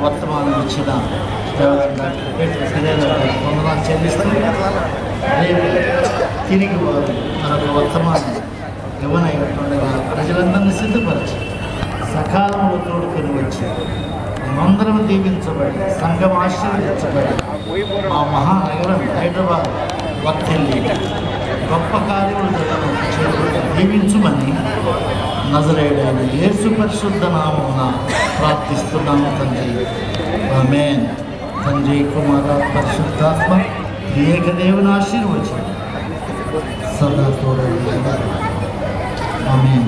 వర్తమానం ఇచ్చిన దేవగడ్డ పేరు శ్రీదేవి గారికి వందనాలు చెల్లిస్తూ రేపు తిరిగి వారు మరొక వర్తమానం ఇవ్వనైనట్టుండగా ప్రజలందరినీ సిద్ధపరిచి సకాలంలో తోడుకొని వచ్చి మేమందరం దీవించబడి సంఘం ఆశీర్వదించబడి మా మహానగరం హైదరాబాద్ వర్తిల్లి గొప్ప కార్యములు జరగడం దీవించుమని నజరేయుడైన యేసు పరిశుద్ధ నామమున ప్రార్థిస్తున్నాము తండ్రి ఆమేన్ తండ్రి కుమార పరిశుద్ధాత్మ ఏక దేవుని ఆశీర్వచనం సదా తోడండి ఆమేన్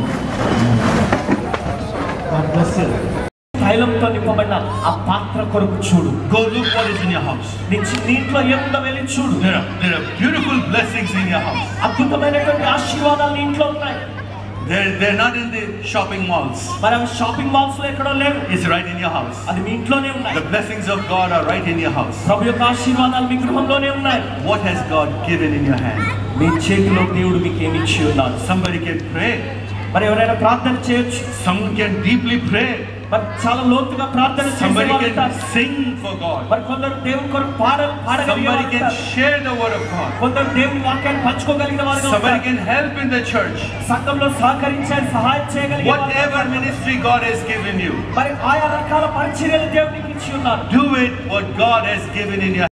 God bless you. తైలంతో నింపబడిన ఆ పాత్ర కొరకు చూడు Go look what is in your house. నీ చి- నీ ఇంట్లో ఏముందో వెళ్ళి చూడు There are, there are beautiful blessings in your house. అద్భుతమైనటువంటి ఆశీర్వాదాలు నీ ఇంట్లో ఉన్నాయి They're, they're not in the shopping malls. మరి అవి షాపింగ్ మాల్స్ లో ఎక్కడో లేవు It's right in your house. అది మీ ఇంట్లోనే ఉన్నాయి The blessings of God are right in your house. ప్రభు యొక్క ఆశీర్వాదాలు మీ గృహంలోనే ఉన్నాయి What has God given in your hand? మీ చేతిలో దేవుడు మీకు ఏమి ఇచ్చి ఉన్నారు Somebody can pray. మరి ఎవరైనా ప్రార్థన చేయొచ్చు Someone can deeply pray. మరి చాలా లోతుగా ప్రార్థన Somebody చేసేవారు can ఉంటారు. sing for God. మరి కొందరు దేవుని కొరకు పాడ పాడగలిగే Somebody can వారు ఉంటారు. share the word of God. కొందరు దేవుని వాక్యాన్ని పంచుకోగలిగిన వారు Somebody can help in the church. సంఘంలో సహకరించే సహాయం చేయగలిగే వారు Whatever ఉంటారు. ministry God has given you, మరి ఆయా రకాల పరిచర్యలు దేవునికి ఇచ్చి ఉన్నారు do it what God has given in your